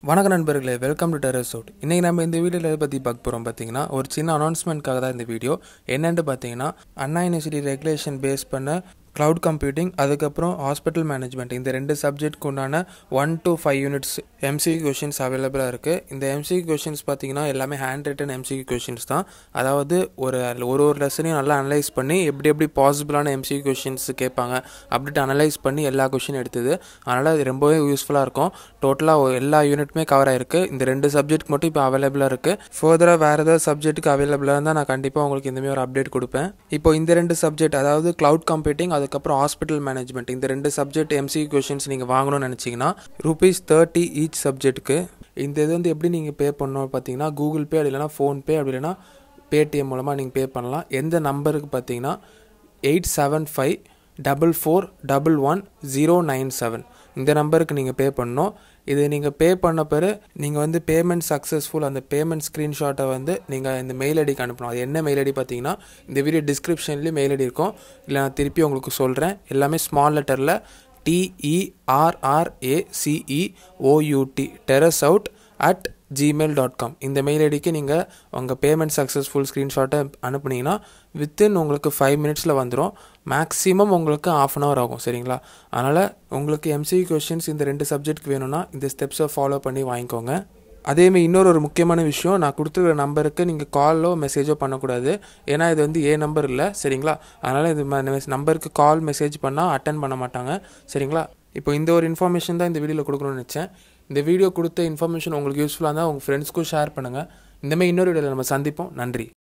வணக்கம் நண்பர்களே welcome to terrace out இன்றைக்கி நம்ம இந்த வீடியோவில் எதை பற்றி பார்க்க போகிறோம் பார்த்தீங்கன்னா ஒரு சின்ன அனௌன்ஸ்மெண்ட்காக தான் இந்த வீடியோ என்னென்னு பார்த்தீங்கன்னா அண்ணா யூனிவர்சிட்டி ரெகுலேஷன் பேஸ் பண்ண க்ளவுட் கம்ப்யூட்டிங் அதுக்கப்புறம் ஹாஸ்பிட்டல் மேனேஜ்மெண்ட் இந்த ரெண்டு சப்ஜெக்ட்க்கு உண்டான one to five units MCQ questions அவைலபிளாக இருக்குது இந்த எம்சிக்யூ கொஷின்ஸ் பார்த்தீங்கன்னா எல்லாமே ஹேண்ட் ரிட்டன் எம்சிக்யூ கொஷின்ஸ் தான் அதாவது ஒரு ஒரு ஒரு லெசனையும் நல்லா அனலைஸ் பண்ணி எப்படி எப்படி பாசிபிளான எம்சிக்யூ கொஷின்ஸ் கேட்பாங்க அப்படின்ட்டு அனலைஸ் பண்ணி எல்லா கொஷின் எடுத்தது அதனால் அது ரொம்பவே யூஸ்ஃபுல்லாக இருக்கும் டோட்டலாக எல்லா யூனிட்டுமே கவர் ஆயிருக்கு இந்த ரெண்டு சப்ஜெக்ட் மட்டும் இப்போ அவைலபிளாக இருக்குது ஃபர்தராக வேறு ஏதாவது சப்ஜெக்ட்டுக்கு அவைலபிளாக இருந்தால் நான் கண்டிப்பாக உங்களுக்கு இந்தமாதிரி ஒரு அப்டேட் கொடுப்பேன் இப்போ இந்த ரெண்டு சப்ஜெக்ட் அதாவது க்ளவுட் கம்ப்யூட்டிங் அதுக்கப்புறம் ஹாஸ்பிட்டல் மேனேஜ்மெண்ட் இந்த ரெண்டு சப்ஜெக்ட் எம்சி கொஷின்ஸ் நீங்கள் வாங்கணும்னு நினச்சிங்கன்னா ருபீஸ் தேர்ட்டி ஈச் சப்ஜெக்ட்டுக்கு இந்த இது வந்து எப்படி நீங்கள் பே பண்ணணும் பார்த்தீங்கன்னா கூகுள் பே அப்படி இல்லைனா ஃபோன்பே அப்படி இல்லைனா பேடிஎம் மூலமாக நீங்கள் பே பண்ணலாம் எந்த நம்பருக்கு பார்த்தீங்கன்னா eight seven five double four double one zero nine seven இந்த நம்பருக்கு நீங்கள் பே பண்ணணும் இது நீங்கள் பே பண்ண பிறகு நீங்கள் வந்து பேமெண்ட் சக்ஸஸ்ஃபுல் அந்த பேமெண்ட் ஸ்க்ரீன்ஷாட்டை வந்து நீங்கள் இந்த மெயில் ஐடிக்கு அனுப்பணும் அது என்ன மெயில் ஐடி பார்த்தீங்கன்னா இந்த வீடியோ டிஸ்கிரிப்ஷன்லேயும் மெயில் ஐடி இருக்கும் இல்லை நான் திருப்பி உங்களுக்கு சொல்கிறேன் எல்லாமே ஸ்மால் லெட்டரில் டிஇஆர்ஆர்ஏசிஇ OUT terrace out at Gmail dot com இந்த மெயில் ஐடிக்கு நீங்கள் உங்கள் பேமெண்ட் சக்ஸஸ்ஃபுல் ஸ்க்ரீன்ஷாட்டை அனுப்புனீங்கன்னா வித்தின் உங்களுக்கு ஃபைவ் மினிட்ஸில் வந்துடும் மேக்ஸிமம் உங்களுக்கு ஆஃப் அன் ஹவர் ஆகும் சரிங்களா அதனால் உங்களுக்கு எம்சிஇ கொஷின்ஸ் இந்த ரெண்டு சப்ஜெக்ட்க்கு வேணும்னா இந்த ஸ்டெப்ஸை ஃபாலோ பண்ணி வாங்கிக்கோங்க அதேமாதிரி இன்னொரு ஒரு முக்கியமான விஷயம் நான் கொடுத்துருக்க நம்பருக்கு நீங்கள் காலோ மெசேஜோ பண்ணக்கூடாது ஏன்னா இது வந்து ஏ நம்பர் இல்லை சரிங்களா அதனால் இது நம்பருக்கு கால் மெசேஜ் பண்ணால் அட்டன் பண்ண மாட்டாங்க சரிங்களா இப்போ இந்த ஒரு இன்ஃபர்மேஷன் தான் இந்த வீடியோவில் கொடுக்கணும்னு நினச்சேன் இந்த வீடியோ கொடுத்த இன்ஃபர்மேஷன் உங்களுக்கு யூஸ்ஃபுல்லாக இருந்தால் உங்கள் ஃப்ரெண்ட்ஸ்க்கும் ஷேர் பண்ணுங்கள் இந்தமாதிரி இன்னொரு வீடியோவில் நம்ம சந்திப்போம் நன்றி